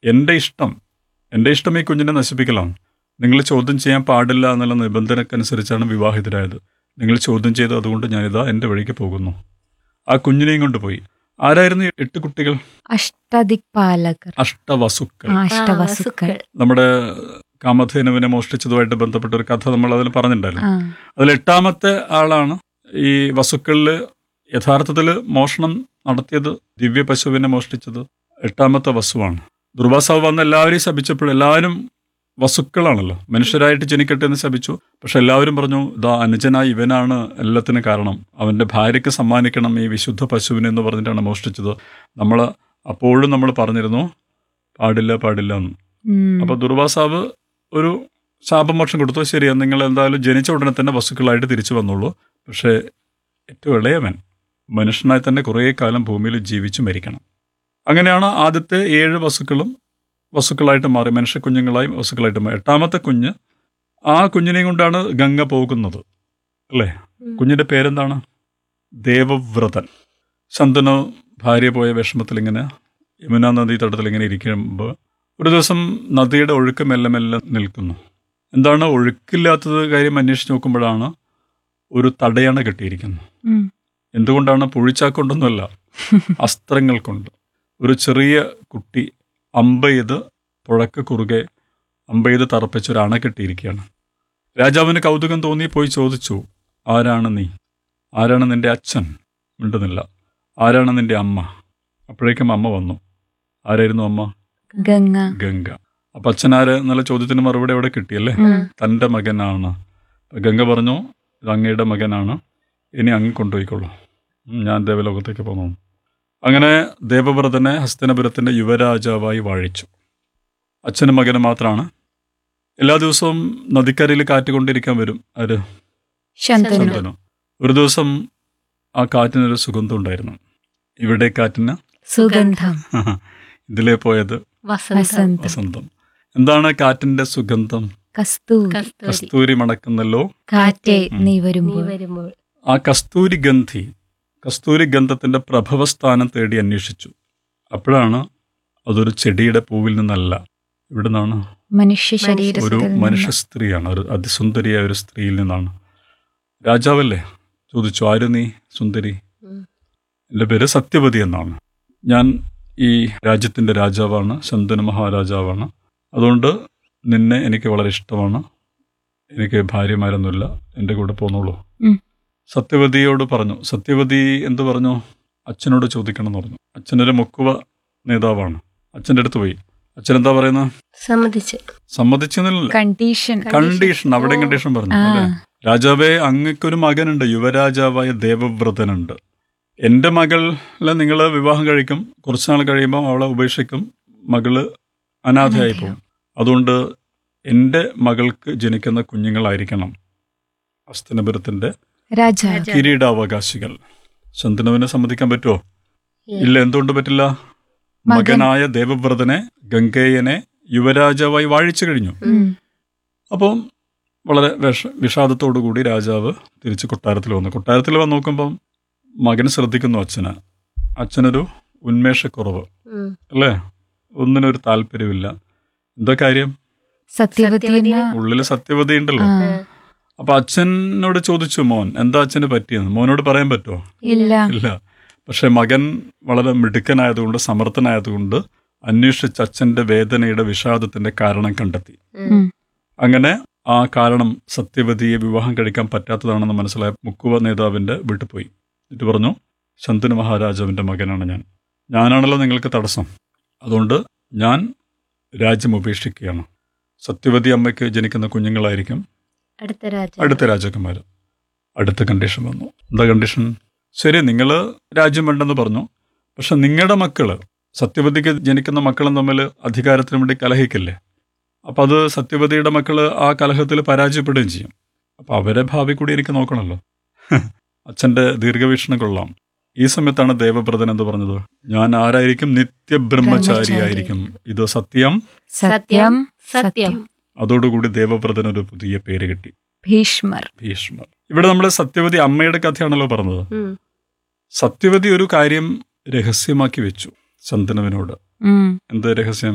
എൻ്റെ ഇഷ്ടം എൻ്റെ ഇഷ്ടം ഈ കുഞ്ഞിനെ നശിപ്പിക്കലാണ് നിങ്ങൾ ചോദ്യം ചെയ്യാൻ പാടില്ല എന്നുള്ള നിബന്ധനക്കനുസരിച്ചാണ് വിവാഹിതരായത് നിങ്ങൾ ചോദ്യം ചെയ്ത് അതുകൊണ്ട് ഞാനിതാ എൻ്റെ വഴിക്ക് പോകുന്നു ആ കുഞ്ഞിനെയും കൊണ്ടുപോയി ആരായിരുന്നു ഈ എട്ട് കുട്ടികൾ അഷ്ടദിക്പാലകർ അഷ്ടവസുക്കൾ ആ, അഷ്ടവസുക്കൾ നമ്മുടെ കാമധേനുവിനെ മോഷ്ടിച്ചതുമായിട്ട് ബന്ധപ്പെട്ട ഒരു കഥ നമ്മൾ അതിൽ പറഞ്ഞിട്ടുണ്ടായിരുന്നു ആ അതിൽ എട്ടാമത്തെ ആളാണ് ഈ വസുക്കളിൽ യഥാർത്ഥത്തിൽ മോഷണം നടത്തിയത് ദിവ്യ പശുവിനെ മോഷ്ടിച്ചത് എട്ടാമത്തെ വസുവാണ് ദുർവാസാവ് വന്ന് എല്ലാവരെയും ശപിച്ചപ്പോൾ എല്ലാവരും വസുക്കളാണല്ലോ മനുഷ്യരായിട്ട് ജനിക്കട്ടെ എന്ന് ശപിച്ചു പക്ഷെ എല്ലാവരും പറഞ്ഞു ഇതാ അനുജനായി ഇവനാണ് എല്ലാത്തിനും കാരണം അവന്റെ ഭാര്യയ്ക്ക് സമ്മാനിക്കണം ഈ വിശുദ്ധ പശുവിനെ എന്ന് പറഞ്ഞിട്ടാണ് മോഷ്ടിച്ചത് നമ്മൾ അപ്പോഴും നമ്മൾ പറഞ്ഞിരുന്നു പാടില്ല പാടില്ല എന്ന് ഉം. അപ്പൊ ദുർവാസാവ് ഒരു ശാപമോക്ഷം കൊടുത്തു ശരിയാ നിങ്ങൾ എന്തായാലും ജനിച്ച ഉടനെ തന്നെ വസ്തുക്കളായിട്ട് തിരിച്ചു വന്നുള്ളൂ പക്ഷേ ഏറ്റവും ഇളയവൻ മനുഷ്യനായി തന്നെ കുറേ കാലം ഭൂമിയിൽ ജീവിച്ചു മരിക്കണം അങ്ങനെയാണ് ആദ്യത്തെ ഏഴ് വസ്തുക്കളും വസ്തുക്കളായിട്ട് മാറി മനുഷ്യ കുഞ്ഞുങ്ങളായി വസ്തുക്കളായിട്ട് മാറി എട്ടാമത്തെ കുഞ്ഞ് ആ കുഞ്ഞിനെയും കൊണ്ടാണ് ഗംഗ പോകുന്നത് അല്ലേ കുഞ്ഞിന്റെ പേരെന്താണ് ദേവവ്രതൻ ശന്തനു ഭാര്യ പോയ വിഷമത്തിൽ ഇങ്ങനെ യമുന നദീ തടത്തിൽ ഇങ്ങനെ ഇരിക്കുമ്പോൾ ഒരു ദിവസം നദിയുടെ ഒഴുക്ക് മെല്ലെ മെല്ലെ നിൽക്കുന്നു എന്താണ് ഒഴുക്കില്ലാത്തത് കാര്യം അന്വേഷിച്ച് നോക്കുമ്പോഴാണ് ഒരു തടയണ കെട്ടിയിരിക്കുന്നത് ഉം. എന്തുകൊണ്ടാണ് പുഴിച്ചാക്കൊണ്ടൊന്നുമല്ല അസ്ത്രങ്ങൾ കൊണ്ട് ഒരു ചെറിയ കുട്ടി അമ്പെയ്ത് പുഴക്ക് കുറുകെ അമ്പെയ്ത് തറപ്പിച്ച് ഒരു അണ കെട്ടിയിരിക്കുകയാണ് രാജാവിന് കൗതുകം തോന്നി പോയി ചോദിച്ചു ആരാണ് നീ ആരാണ് നിന്റെ അച്ഛൻ മിണ്ടുന്നില്ല ആരാണ് നിന്റെ അമ്മ അപ്പോഴേക്കും അമ്മ വന്നു ആരായിരുന്നു അമ്മ ഗംഗ ഗംഗ അപ്പൊ അച്ഛനാര് എന്നുള്ള ചോദ്യത്തിന് മറുപടി അവിടെ കിട്ടിയല്ലേ ഉം. തൻ്റെ മകനാണ് അപ്പൊ ഗംഗ പറഞ്ഞു ഇത് അങ്ങയുടെ മകനാണ് ഇനി അങ്ങ് കൊണ്ടുപോയിക്കോളൂ ഉം, ഞാൻ ദേവലോകത്തേക്ക് പോന്നു അങ്ങനെ ദേവവ്രതനെ ഹസ്തനപുരത്തിന്റെ യുവരാജാവായി വാഴിച്ചു അച്ഛനും മകനും മാത്രമാണ് എല്ലാ ദിവസവും നദിക്കരയിൽ കാറ്റ് കൊണ്ടിരിക്കാൻ വരും ആര് ശന്തനു ശന്തനു ഒരു ദിവസം ആ കാറ്റിനൊരു സുഗന്ധം ഉണ്ടായിരുന്നു ഇവിടെ കാറ്റിന് സുഗന്ധം ഇതിലേ പോയത് വസന്തം വസന്തം വസന്തം എന്താണ് കാറ്റിന്റെ സുഗന്ധം കസ്തൂരി കസ്തൂരി കസ്തൂരി മണക്കുന്നല്ലോ കാറ്റേ കാറ്റേ, നീ നീ വരുമ്പോൾ വരുമ്പോൾ ആ കസ്തൂരി ഗന്ധി കസ്തൂരി ഗന്ധത്തിന്റെ പ്രഭവസ്ഥാനം തേടി അന്വേഷിച്ചു അപ്പോഴാണ് അതൊരു ചെടിയുടെ പൂവിൽ നിന്നല്ല ഇവിടെ നിന്നാണ് മനുഷ്യ ഒരു ശരീരത്തിൽ മനുഷ്യ സ്ത്രീയാണ് ഒരു അതിസുന്ദരിയായ ഒരു സ്ത്രീയിൽ നിന്നാണ് രാജാവല്ലേ ചോദിച്ചു ആര് നീ സുന്ദരി ഉം. എൻ്റെ പേര് സത്യവതി എന്നാണ് ഞാൻ ഈ രാജ്യത്തിൻ്റെ രാജാവാണ് ശന്തനു മഹാരാജാവാണ് അതുകൊണ്ട് നിന്നെ എനിക്ക് വളരെ ഇഷ്ടമാണ് എനിക്ക് ഭാര്യമാരൊന്നുമില്ല എൻ്റെ കൂടെ പോന്നോളൂ ഉം. സത്യവതിയോട് പറഞ്ഞു സത്യവതി എന്ത് പറഞ്ഞു അച്ഛനോട് ചോദിക്കണം എന്ന് പറഞ്ഞു അച്ഛനൊരു മുക്കുവ നേതാവാണ് അച്ഛൻ്റെ അടുത്ത് പോയി അച്ഛൻ എന്താ പറയുന്നത് സമ്മതിച്ച് സമ്മതിച്ചെന്നില്ല കണ്ടീഷൻ കണ്ടീഷൻ അവിടെ കണ്ടീഷൻ പറഞ്ഞു ആ അല്ലേ രാജാവേ അങ്ങക്കൊരു മകനുണ്ട് യുവരാജാവായ ദേവവ്രതനുണ്ട് എൻ്റെ മകളെ നിങ്ങൾ വിവാഹം കഴിക്കും കുറച്ച് നാൾ കഴിയുമ്പോൾ അവളെ ഉപേക്ഷിക്കും മകള് അനാഥയായി പോകും അതുകൊണ്ട് എൻ്റെ മകൾക്ക് ജനിക്കുന്ന കുഞ്ഞുങ്ങളായിരിക്കണം അസ്തനപുരത്തിൻ്റെ രാജാ രാജാ. കിരീടാവകാശികൾ ശന്തനുവിനെ സമ്മതിക്കാൻ പറ്റുമോ ഇല്ല എന്തുകൊണ്ട് പറ്റില്ല മകൻ. മകനായ ദേവവ്രതനെ ഗംഗേയനെ യുവരാജാവായി വാഴിച്ചു കഴിഞ്ഞു ഉം. അപ്പം വളരെ വിഷ വിഷാദത്തോടു കൂടി രാജാവ് തിരിച്ച് കൊട്ടാരത്തിൽ വന്നു കൊട്ടാരത്തിൽ വന്ന് നോക്കുമ്പം മകൻ ശ്രദ്ധിക്കുന്നു അച്ഛന് അച്ഛനൊരു ഉന്മേഷക്കുറവ് ഉം. അല്ലേ ഒന്നിനൊരു താല്പര്യമില്ല എന്താ കാര്യം സത്യവതി എന്ന ഉള്ളിൽ സത്യവതി ഉണ്ടല്ലോ ആ, അപ്പൊ അച്ഛനോട് ചോദിച്ചു മോൻ എന്താ അച്ഛന് പറ്റിയെന്ന് മോനോട് പറയാൻ പറ്റുമോ ഇല്ല ഇല്ല പക്ഷെ മകൻ വളരെ മിടുക്കനായതുകൊണ്ട് സമർത്ഥനായതുകൊണ്ട് അന്വേഷിച്ച് അച്ഛന്റെ വേദനയുടെ വിഷാദത്തിന്റെ കാരണം കണ്ടെത്തി ഉം. അങ്ങനെ ആ കാരണം സത്യവതിയെ വിവാഹം കഴിക്കാൻ പറ്റാത്തതാണെന്ന് മനസ്സിലായ മുക്കുവ നേതാവിന്റെ വീട്ടിൽ പോയി എന്നിട്ട് പറഞ്ഞു ശന്തനു മഹാരാജാവിന്റെ മകനാണ് ഞാൻ ഞാനാണല്ലോ നിങ്ങൾക്ക് തടസ്സം അതുകൊണ്ട് ഞാൻ രാജ്യം ഉപേക്ഷിക്കുകയാണ് സത്യവതി അമ്മയ്ക്ക് ജനിക്കുന്ന കുഞ്ഞുങ്ങളായിരിക്കും അടുത്ത രാജ അടുത്ത രാജാക്കന്മാർ അടുത്ത കണ്ടീഷൻ വന്നു എന്താ കണ്ടീഷൻ ശരി നിങ്ങൾ രാജ്യം വേണ്ടെന്ന് പറഞ്ഞു പക്ഷെ നിങ്ങളുടെ മക്കള് സത്യവതിക്ക് ജനിക്കുന്ന മക്കളും തമ്മിൽ അധികാരത്തിന് വേണ്ടി കലഹിക്കില്ലേ അപ്പം അത് സത്യവതിയുടെ മക്കള് ആ കലഹത്തിൽ പരാജയപ്പെടുകയും ചെയ്യും അപ്പം അവരെ ഭാവി കൂടി എനിക്ക് നോക്കണമല്ലോ അച്ഛൻ്റെ ദീർഘവീക്ഷണം കൊള്ളാം ഈ സമയത്താണ് ദേവബ്രതൻ എന്ന് പറഞ്ഞത് ഞാൻ ആരായിരിക്കും നിത്യബ്രഹ്മചാരിയായിരിക്കും ഇത് സത്യം സത്യം സത്യം അതോടുകൂടി ദേവബ്രതൻ ഒരു പുതിയ പേര് കിട്ടി ഭീഷ്മർ ഭീഷ്മർ ഇവിടെ നമ്മൾ സത്യവതി അമ്മയുടെ കഥയാണല്ലോ പറഞ്ഞത് ഉം. സത്യവതി ഒരു കാര്യം രഹസ്യമാക്കി വെച്ചു ശന്തനുവിനോട് ഉം. എന്ത് രഹസ്യം